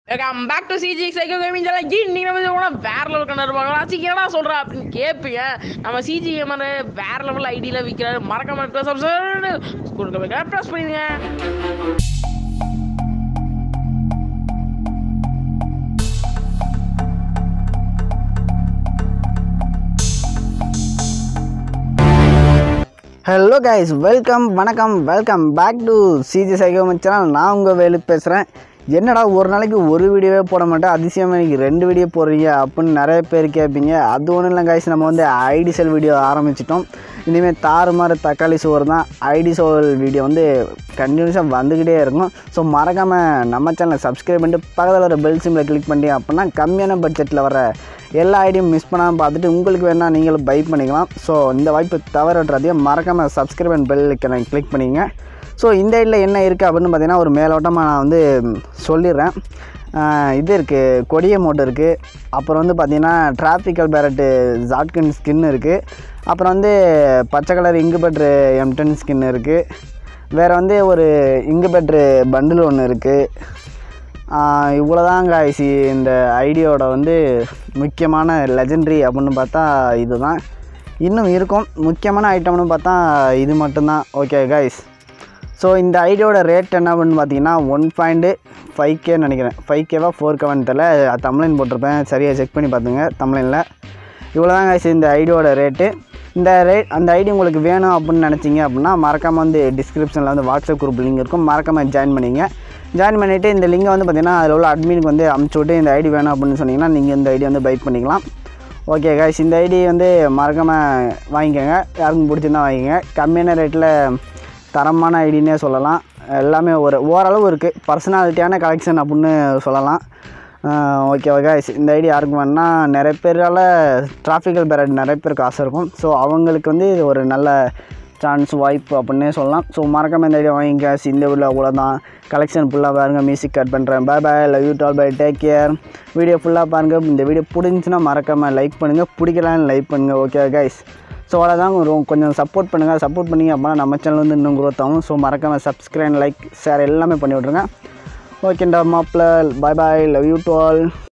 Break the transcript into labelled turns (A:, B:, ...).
A: welcome back to CG psycho gaming channel இன்னைக்கு நம்ம கூட வேற லெவல் கண்டர் பார்க்கலாம் ஆச்சு என்னடா சொல்றா அப்படின்னு கேட்பீங்க நம்ம சிஜி கேமர் வேற லெவல் ஐடியில் விற்கிறாரு மறக்காம சப்ஸ்கிரைப் ப்ரெஸ் பண்ணிடுங்க
B: ஹலோ கைஸ் வெல்கம் வணக்கம் welcome back to CG psycho man channel நான் உங்கள் வேலு பேசுகிறேன் என்னடா ஒரு நாளைக்கு ஒரு வீடியோவே போட மாட்டேன் அதிசயமாக இன்னைக்கு ரெண்டு வீடியோ போடுறீங்க அப்படின்னு நிறைய பேர் கேட்பீங்க அது ஒன்றும் இல்லை கைஸ் நம்ம வந்து ஐடி செல் வீடியோ ஆரம்பிச்சிட்டோம் இனிமேல் தாறுமாறு தக்காளி சோறு தான் ஐடி சோல் வீடியோ வந்து கண்டினியூஸாக வந்துக்கிட்டே இருக்கும் ஸோ மறக்காமல் நம்ம சேனலை சப்ஸ்கிரைப் பண்ணிட்டு பக்கத்தில் வர பெல் சிம்மில் கிளிக் பண்ணி அப்படின்னா கம்மியான பட்ஜெட்டில் வர எல்லா ஐடியும் மிஸ் பண்ணாமல் பார்த்துட்டு உங்களுக்கு வேணால் நீங்களும் பை பண்ணிக்கலாம் ஸோ இந்த வாய்ப்பு தவற விட்டுறதையும் மறக்காமல் சப்ஸ்கிரைப் அண்ட் பெல் கிளிக் பண்ணிங்க ஸோ இந்த ஐடியில் என்ன இருக்குது அப்படின்னு பார்த்தீங்கன்னா ஒரு மேலோட்டமாக நான் வந்து சொல்லிடுறேன் ஆஹ் இது இருக்குது கொடிய மோட்டு இருக்குது அப்புறம் வந்து பார்த்திங்கன்னா டிராஃபிக்கல் பேரட்டு ஜாட்கன் ஸ்கின் இருக்குது அப்புறம் வந்து பச்சை கலர் இங்கு பெட்ரு எம் டென் ஸ்கின் இருக்குது வேறு வந்து ஒரு இங்கு பெட்ரு பண்டில் ஒன்று இருக்குது இவ்வளோதான் காய்ச்சி இந்த ஐடியோட வந்து முக்கியமான லெஜெண்ட்ரி அப்படின்னு பார்த்தா இதுதான் இன்னும் இருக்கும் முக்கியமான ஐட்டம்னு பார்த்தா இது மட்டும்தான் ஓகே காய்ஸ் ஸோ இந்த ஐடியோட ரேட் என்ன அப்படின்னு பார்த்தீங்கன்னா ஒன் பாயிண்ட்டு ஃபைவ் கேன்னு நினைக்கிறேன் ஃபைவ் கேவா ஃபோர் கேவான்னு தெரில தமிழின் போட்டிருப்பேன் சரியாக செக் பண்ணி பார்த்துங்க தமிழினில் இவ்வளோ தான் காய்ச்சி இந்த ஐடியோட ரேட்டு இந்த ரேட் அந்த ஐடி உங்களுக்கு வேணும் அப்படின்னு நினச்சிங்க அப்படின்னா மறக்காமல் வந்து டிஸ்கிரிப்ஷனில் வந்து வாட்ஸ்அப் குரூப் லிங்க் இருக்கும் மறக்காமல் ஜாயின் பண்ணிங்க ஜாயின் பண்ணிவிட்டு இந்த லிங்கை வந்து பார்த்தீங்கன்னா அதில் உள்ள அட்மினுக்கு வந்து அமுச்சு விட்டு இந்த ஐடி வேணும் அப்படின்னு சொன்னீங்கன்னா நீங்கள் இந்த ஐடி வந்து பை பண்ணிக்கலாம் ஓகே காய்ஸ் இந்த ஐடி வந்து மறக்காமல் வாங்கிக்கோங்க யாருக்கும் பிடிச்சிருந்தா வாங்கிக்கோங்க கம்மியான ரேட்டில் தரமான ஐடின்னே சொல்லலாம் எல்லாமே ஒரு ஓரளவு இருக்குது பர்சனாலிட்டியான கலெக்ஷன் அப்படின்னு சொல்லலாம் ஓகே காய்ஸ் இந்த ஐடி யாருக்கு வேணுன்னா நிறைய பேரால் டிராஃபிக்கல் பேரட் நிறைய பேருக்கு ஆசை இருக்கும் ஸோ அவங்களுக்கு வந்து இது ஒரு நல்ல சான்ஸ் வாய்ப்பு அப்படின்னே சொல்லலாம் ஸோ மறக்காம இந்த ஐடியா வாங்கிங்க இந்த வீடியோ அவ்வளோதான் கலெக்ஷன் ஃபுல்லாக பாருங்கள் மியூசிக் கட் பண்ணுறேன் bye bye love you doll bye take care video ஃபுல்லாக பாருங்கள் இந்த வீடியோ பிடிச்சின்னா மறக்காமல் லைக் பண்ணுங்கள் பிடிக்கலான்னு லைக் பண்ணுங்கள் ஓகே கைஸ் ஸோ அவ்வளோதான் ஒரு கொஞ்சம் சப்போர்ட் பண்ணுங்கள் சப்போர்ட் பண்ணிங்க அப்படின்னா நம்ம சேனல் வந்து இன்னும் growth ஆகும் ஸோ மறக்காமல் சப்ஸ்கிரைப் லைக் ஷேர் எல்லாமே பண்ணி விட்ருங்க ஓகேண்டா மாப்பிள்ள bye bye love you to all